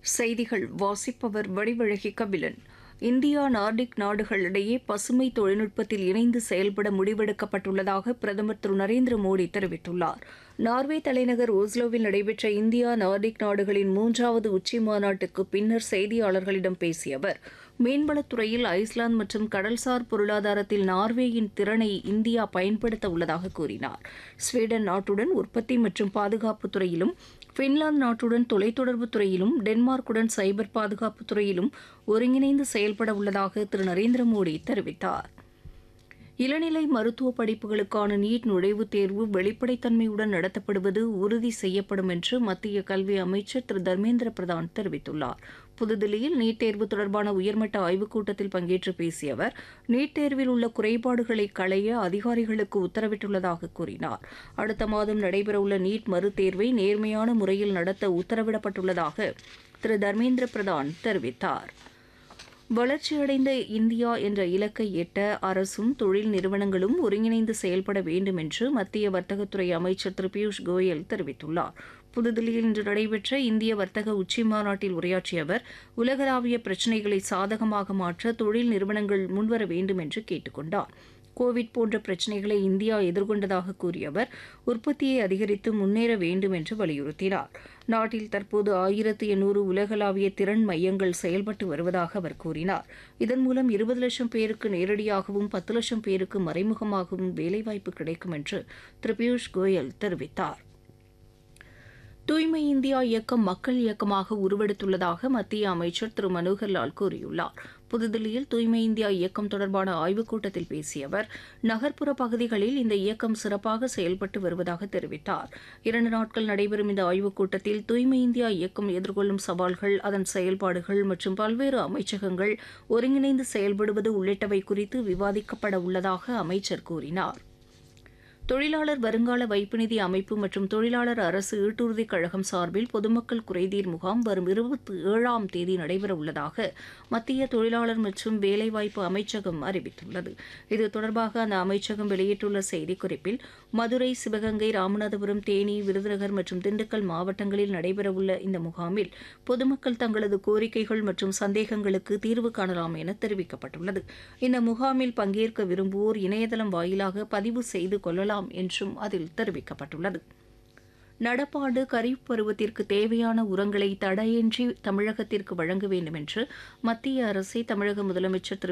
செய்திகள் வாசிப்பவர் வடிவழகி Kabilan India Nordic நாடுகளிடையே பசுமை தொழில்நுட்பத்தில் இணைந்து செயல்பட முடிவெடுக்கப்பட்டுள்ளதாக பிரதமர் திரு நரேந்திர மோடி தெரிவித்துள்ளார் நார்வே தலைநகர் ஓஸ்லோவில் நடைபெற்ற இந்தியா நார்டிக் நாடுகளின் மூன்றாவது உச்சி மாநாட்டுக்கு பின்னர் செய்தியாளர்களிடம் பேசிய அவர் மீன்வளத்துறையில் ஐஸ்லாந்து மற்றும் கடல்சார் பொருளாதாரத்தில் நார்வேயின் திறனை இந்தியா பயன்படுத்த உள்ளதாக கூறினார் ஸ்வீடன் நாட்டுடன் உற்பத்தி மற்றும் பாதுகாப்புத் துறையிலும் பின்லாந்து நாட்டுடன் தொலைத்தொடர்புத் துறையிலும் டென்மார்க்குடன் சைபர் பாதுகாப்புத் துறையிலும் ஒருங்கிணைந்து செயல்பட உள்ளதாக திரு நரேந்திர மோடி தெரிவித்தார் இளநிலை மருத்துவ படிப்புகளுக்கான நீட் நுழைவுத் தேர்வு வெளிப்படைத்தன்மையுடன் நடத்தப்படுவது உறுதி செய்யப்படும் என்று மத்திய கல்வி அமைச்சர் திரு தர்மேந்திர பிரதான் தெரிவித்துள்ளார் புதுதில்லியில் நீட் தேர்வு தொடர்பான உயர்மட்ட ஆய்வுக் கூட்டத்தில் பங்கேற்று பேசிய அவர் நீட் தேர்வில் உள்ள குறைபாடுகளை களைய அதிகாரிகளுக்கு உத்தரவிட்டுள்ளதாக கூறினார் அடுத்த மாதம் நடைபெறவுள்ள நீட் மறுதேர்வை நேர்மையான முறையில் நடத்த உத்தரவிடப்பட்டுள்ளதாக திரு தர்மேந்திர பிரதான் தெரிவித்தார் வளர்ச்சியடைந்த இந்தியா என்ற இலக்கை எட்ட அரசும் தொழில் நிறுவனங்களும் ஒருங்கிணைந்து செயல்பட வேண்டும் என்று மத்திய வர்த்தகத்துறை அமைச்சர் திரு பியூஷ் கோயல் தெரிவித்துள்ளார் புதுதில்லியில் இன்று நடைபெற்ற இந்திய வர்த்தக உச்சி மாநாட்டில் உரையாற்றிய அவர் உலகளாவிய பிரச்சினைகளை சாதகமாக மாற்ற தொழில் நிறுவனங்கள் முன்வர வேண்டும் என்று கேட்டுக் கொண்டார் கோவிட் போன்ற பிரச்சினைகளை இந்தியா எதிர்கொண்டதாக கூறிய அவர் உற்பத்தியை அதிகரித்து முன்னேற வேண்டும் என்று வலியுறுத்தினார் நாட்டில் தற்போது ஆயிரத்து எண்ணூறு உலகளாவிய திறன் மையங்கள் செயல்பட்டு வருவதாக அவர் கூறினார் இதன் மூலம் இருபது லட்சம் பேருக்கு நேரடியாகவும் பத்து லட்சம் பேருக்கு மறைமுகமாகவும் வேலைவாய்ப்பு கிடைக்கும் என்று திரு பியூஷ் கோயல் தெரிவித்தார் தூய்மை இந்தியா இயக்கம் மக்கள் இயக்கமாக உருவெடுத்துள்ளதாக மத்திய அமைச்சர் திரு மனோகர்லால் கூறியுள்ளார் புதுதில்லியில் தூய்மை இந்தியா இயக்கம் தொடர்பான ஆய்வுக் கூட்டத்தில் பேசிய அவர் நகர்ப்புற பகுதிகளில் இந்த இயக்கம் சிறப்பாக செயல்பட்டு வருவதாக தெரிவித்தார் இரண்டு நாட்கள் நடைபெறும் இந்த ஆய்வுக் கூட்டத்தில் தூய்மை இந்தியா இயக்கம் எதிர்கொள்ளும் சவால்கள் அதன் செயல்பாடுகள் மற்றும் பல்வேறு அமைச்சகங்கள் ஒருங்கிணைந்து செயல்படுவது உள்ளிட்டவை குறித்து விவாதிக்கப்பட உள்ளதாக அமைச்சர் கூறினார் தொழிலாளர் வருங்கால வைப்பு நிதி அமைப்பு மற்றும் தொழிலாளர் அரசு ஈட்டுறுதிக் கழகம் சார்பில் பொதுமக்கள் குறைதீர் முகாம் வரும் இருபத்தி ஏழாம் தேதி நடைபெற உள்ளதாக மத்திய தொழிலாளர் மற்றும் வேலைவாய்ப்பு அமைச்சகம் அறிவித்துள்ளது இது தொடர்பாக அந்த அமைச்சகம் வெளியிட்டுள்ள செய்திக்குறிப்பில் மதுரை சிவகங்கை ராமநாதபுரம் தேனி விருதுநகர் மற்றும் திண்டுக்கல் மாவட்டங்களில் நடைபெறவுள்ள இந்த முகாமில் பொதுமக்கள் தங்களது கோரிக்கைகள் மற்றும் சந்தேகங்களுக்கு தீர்வு காணலாம் என தெரிவிக்கப்பட்டுள்ளது இந்த முகாமில் பங்கேற்க விரும்புவோர் இணையதளம் வாயிலாக பதிவு செய்து கொள்ளலாம் கொள்ளலாம் என்றும் அதில் தெரிவிக்கப்பட்டுள்ளது நடப்பாண்டு கரீப் பருவத்திற்கு தேவையான உரங்களை தடையின்றி தமிழகத்திற்கு வழங்க வேண்டும் என்று மத்திய அரசை தமிழக முதலமைச்சர் திரு